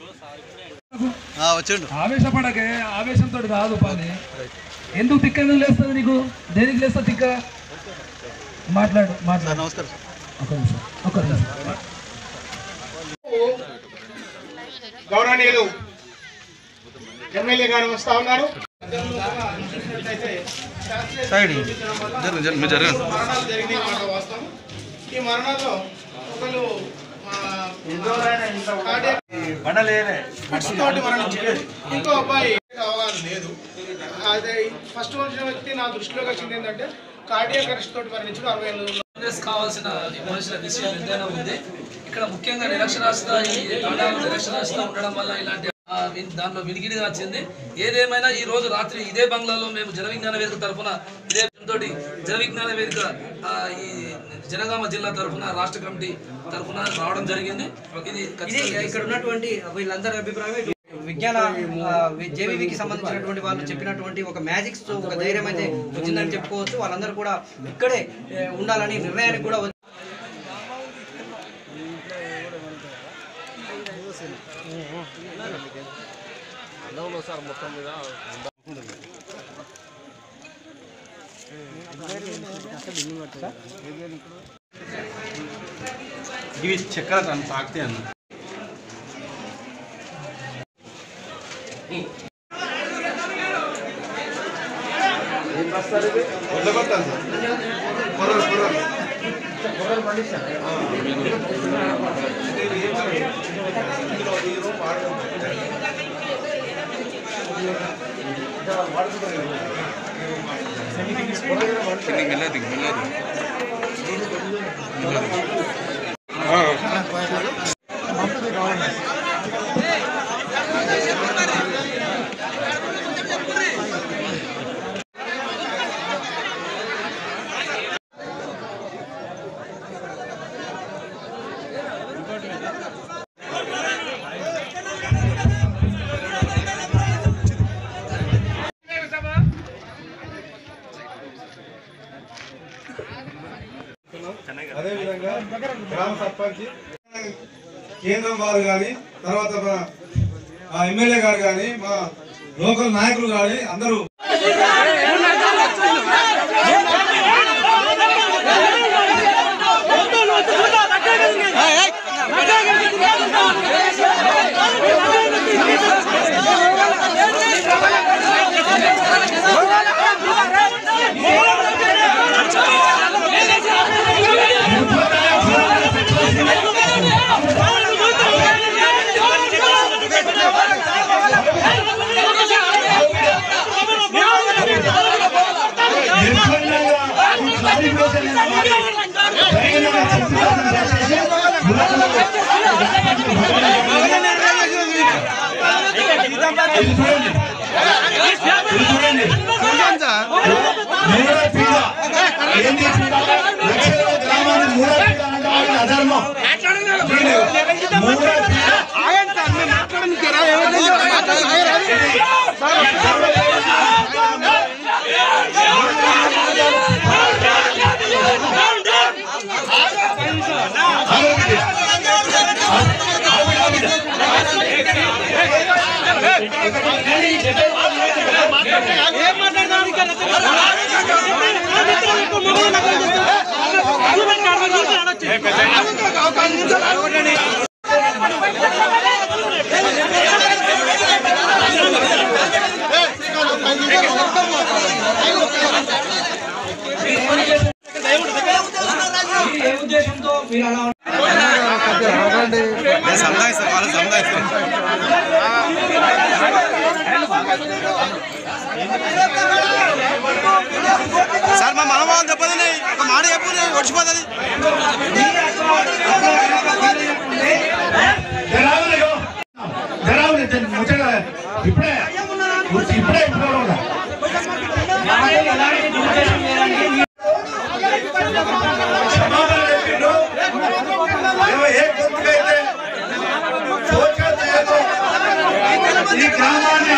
వచ్చిండు ఆవేశపడకే ఆవేశంతో కాదు పని ఎందుకు తిక్క ఎందుకు లేస్తుంది నీకు దేనికి లేస్తా తిక్క మాట్లాడు మాట్లాడు నమస్కారం ఒక నిమిషం ఒక నిమిషం గౌరవనీయులు ఎమ్మెల్యే గారు వస్తా ఉన్నారు సైడ్ జరగండి జరగండి మీరు జరగండి మరణాలు జరిగినాయి మాట వాస్తవం ఈ మరణాల్లో ఒకళ్ళు తోటి మరణించారు ఇంకో అబ్బాయి అవగాహన లేదు అదే ఫస్ట్ వచ్చిన వ్యక్తి నా దృష్టిలోకి వచ్చింది ఏంటంటే కార్డియాక్ అరెస్ట్ తోటి మరణించాడు అరవై ఎనిమిది కాంగ్రెస్ కావాల్సిన మనుషుల విషయం ఎంతైనా ఉంది ఇక్కడ ముఖ్యంగా నిరక్షరాస్యత ఈ తండాలో నిరక్షరాస్యత ఉండడం వల్ల ఇలాంటి ఆ, విన్- దాంట్లో వినికిడిగా వచ్చింది ఏదేమైనా ఈ రోజు రాత్రి ఇదే బంగ్లాలో మేము జన విజ్ఞాన వేదిక తరఫున ఇదే తోటి జన విజ్ఞాన వేదిక ఆ, ఈ జనగామ జిల్లా తరఫున రాష్ట్ర కమిటీ తరఫున రావడం జరిగింది ఇది ఇది ఖచ్చితంగా ఇక్కడ ఉన్నటువంటి వీళ్ళందరి అభిప్రాయం ఇటు విజ్ఞాన జేవీకి సంబంధించినటువంటి వాళ్ళు చెప్పినటువంటి ఒక మ్యాజిక్స్ తో ఒక ధైర్యం అయితే వచ్చిందని చెప్పుకోవచ్చు వాళ్ళందరూ కూడా ఇక్కడే ఏ, ఉండాలని నిర్ణయానికి కూడా వచ్చి- ఇవి చక్కెర తను తాకితే అన్న మెల్లది మెల్లది అదేవిధంగా గ్రామ సర్పంచ్ కేంద్రం వారు కానీ తర్వాత మా మా ఎమ్మెల్యే గారు కానీ మా లోకల్ నాయకులు కానీ అందరూ ఏ ఉద్దేశంతో మీరు అలా సందాయిస్తారు వాళ్ళు సందాయిస్తారు సార్ మా మనవాళ్ళు చెప్పదండి ఒక మాట చెప్పు వచ్చిపోతుంది ఇప్పుడే ఇప్పుడే ఇప్పుడు సమాధానం చెప్పిండు ఏమో ఏ గొంతుకైతే సోచన చేయదు. ఈ గ్రామాన్ని